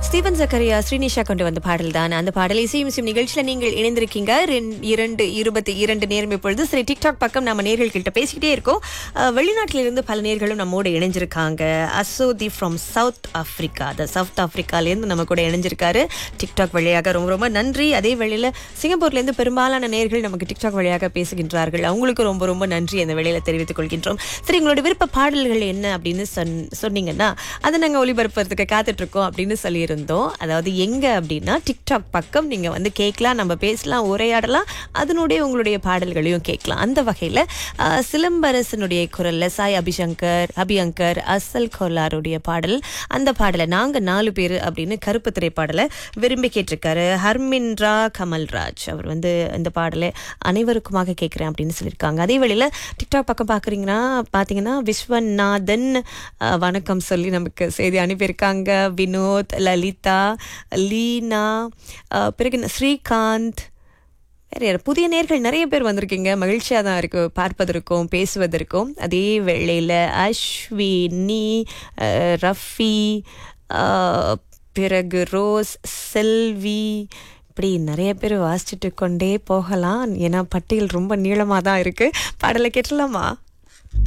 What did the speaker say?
Steven Zakariya Srinisha கொண்டு வந்த பாடல் தான் அந்த பாடல் இசையும் இசையும் நிகழ்ச்சியில நீங்கள் இணைந்திருக்கீங்க ரெண்- இரண்டு இருபத்தி இரண்டு நேரம் இப்பொழுது சரி டிக்டாக் பக்கம் நம்ம நேர்கள் கிட்ட பேசிக்கிட்டே இருக்கோம் அஹ், வெளிநாட்டிலிருந்து பல நேர்களும் நம்மோட இணைஞ்சிருக்காங்க அசோதி ஃப்ரம் சவுத் ஆப்பிரிக்கா அந்த சவுத் ஆப்பிரிக்காலேருந்து நம்ம கூட இணைஞ்சிருக்காரு டிக்டாக் வழியாக ரொம்ப ரொம்ப நன்றி அதே வேளையில சிங்கப்பூர்லேருந்து பெரும்பாலான நேர்கள் நமக்கு டிக்டாக் வழியாக பேசுகின்றார்கள் அவங்களுக்கு ரொம்ப ரொம்ப நன்றி அந்த வேளையில தெரிவித்துக் கொள்கின்றோம் சரி உங்களோட விருப்ப பாடல்கள் என்ன அப்படின்னு சொன் சொன்னீங்கன்னா அதை நாங்கள் ஒளிபரப்புறதுக்கு காத்துட்டு இருக்கோம் அப்படின்னு சொல்லியிருந்தோம் அதாவது எங்க அப்படின்னா டிக்டாக் பக்கம் நீங்க வந்து கேட்கலாம் நம்ம பேசலாம் உரையாடலாம் அதனுடைய உங்களுடைய பாடல்களையும் கேட்கலாம் அந்த வகையில ஆஹ், சிலம்பரசனுடைய குரல்ல சாய் அபிசங்கர் அபியங்கர் அசல் கோலாருடைய பாடல் அந்த பாடலை நாங்க நாலு பேர் அப்படின்னு கருப்பு திரைப்பாடலை விரும்பி கேட்டிருக்காரு ஹர்மின்ரா கமல்ராஜ் அவர் வந்து இந்த பாடலை அனைவருக்குமாக கேட்குறேன் அப்படின்னு சொல்லியிருக்காங்க அதே வேளையில் டிக்டாக் பக்கம் பார்க்குறீங்கன்னா பார்த்தீங்கன்னா விஸ்வநாதன் அஹ், வணக்கம் சொல்லி நமக்கு செய்தி அனுப்பியிருக்காங்க வினோத் லலிதா லீனா அஹ், பிறகு என்ன, ஸ்ரீகாந்த் வேற யார் புதிய நேர்கள் நிறைய பேர் வந்திருக்கீங்க மகிழ்ச்சியாக தான் இருக்கு பார்ப்பதற்கும் பேசுவதற்கும் அதே வேளையில் அஸ்வினி அஹ், ரஃபி அஹ், பிறகு ரோஸ் செல்வி இப்படி நிறைய பேர் வாசிச்சுட்டு கொண்டே போகலாம் ஏன்னா பட்டியல் ரொம்ப நீளமாக தான் இருக்கு பாடலை கேட்டலாமா